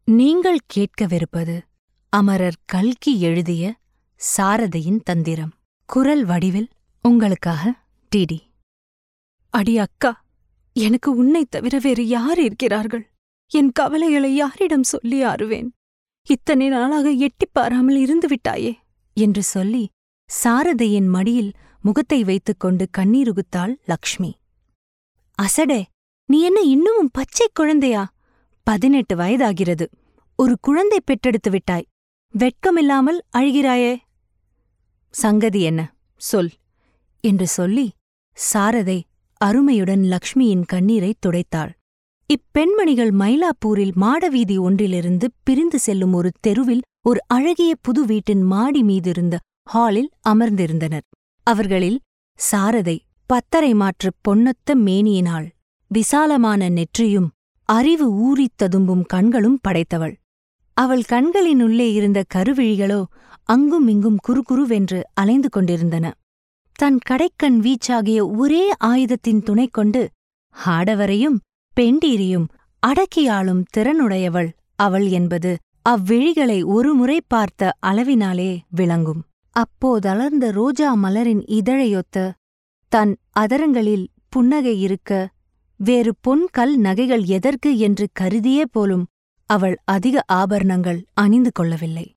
நீங்கள் கேட்கவிருப்பது அமரர் கல்கி எழுதிய சாரதையின் தந்திரம் குரல் வடிவில் உங்களுக்காக டிடி அடி அக்கா எனக்கு உன்னைத் தவிர வேறு யார் இருக்கிறார்கள் என் கவலைகளை யாரிடம் சொல்லி ஆறுவேன் இத்தனை நாளாக எட்டிப் பாராமல் இருந்து விட்டாயே என்று சொல்லி சாரதையின் மடியில் முகத்தை வைத்துக்கொண்டு கண்ணீருகுத்தாள் லக்ஷ்மி அசடே நீ என்ன இன்னமும் பச்சை குழந்தையா பதினெட்டு வயதாகிறது ஒரு குழந்தை பெற்றெடுத்து விட்டாய் வெட்கமில்லாமல் அழுகிறாயே சங்கதி என்ன சொல் என்று சொல்லி சாரதை அருமையுடன் லக்ஷ்மியின் கண்ணீரைத் துடைத்தாள் இப்பெண்மணிகள் மயிலாப்பூரில் மாடவீதி ஒன்றிலிருந்து பிரிந்து செல்லும் ஒரு தெருவில் ஒரு அழகிய புது வீட்டின் மாடி மீதிருந்த ஹாலில் அமர்ந்திருந்தனர் அவர்களில் சாரதை பத்தரை மாற்று பொன்னொத்த மேனியினாள் விசாலமான நெற்றியும் அறிவு ஊறித் ததும்பும் கண்களும் படைத்தவள் அவள் கண்களினுள்ளே இருந்த கருவிழிகளோ அங்கும் இங்கும் குறுகுருவென்று அலைந்து கொண்டிருந்தன தன் கடைக்கண் வீச்சாகிய ஒரே ஆயுதத்தின் துணை கொண்டு ஆடவரையும் பெண்டீரியும் அடக்கியாளும் திறனுடையவள் அவள் என்பது அவ்விழிகளை ஒருமுறை பார்த்த அளவினாலே விளங்கும் அப்போதளர்ந்த ரோஜா மலரின் இதழையொத்த தன் அதரங்களில் புன்னகை இருக்க வேறு பொன் கல் நகைகள் எதற்கு என்று கருதியே போலும் அவள் அதிக ஆபரணங்கள் அணிந்து கொள்ளவில்லை